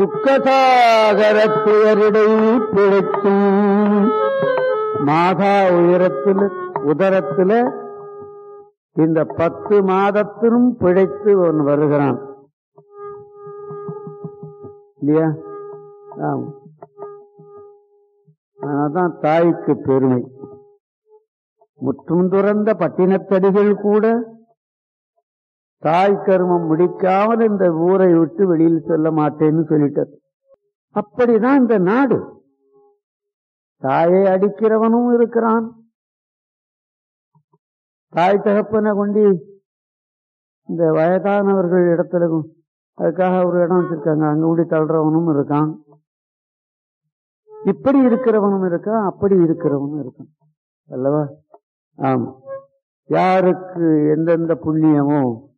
துக்கசாகர துயரிடை பிழைக்கும் மாதா உயரத்தில் உதரத்துல இந்த பத்து மாதத்திலும் பிழைத்து ஒன்று வருகிறான் இல்லையா ஆமா அதனால்தான் தாய்க்கு பெருமை முற்றும் துறந்த பட்டினத்தடிகள் கூட தாய் கருமம் முடிக்காமல் இந்த ஊரை விட்டு வெளியில் செல்ல மாட்டேன்னு சொல்லிட்டார் அப்படிதான் இந்த நாடு தாயை அடிக்கிறவனும் இருக்கிறான் தாய் தகப்பனை கொண்டு இந்த வயதானவர்கள் இடத்துல அதுக்காக ஒரு இடம் வச்சிருக்காங்க அங்க கொண்டு தள்ளுறவனும் இருக்கான் இப்படி இருக்கிறவனும் இருக்கான் அப்படி இருக்கிறவனும் இருக்கான் அல்லவா ஆமா யாருக்கு எந்தெந்த புண்ணியமோ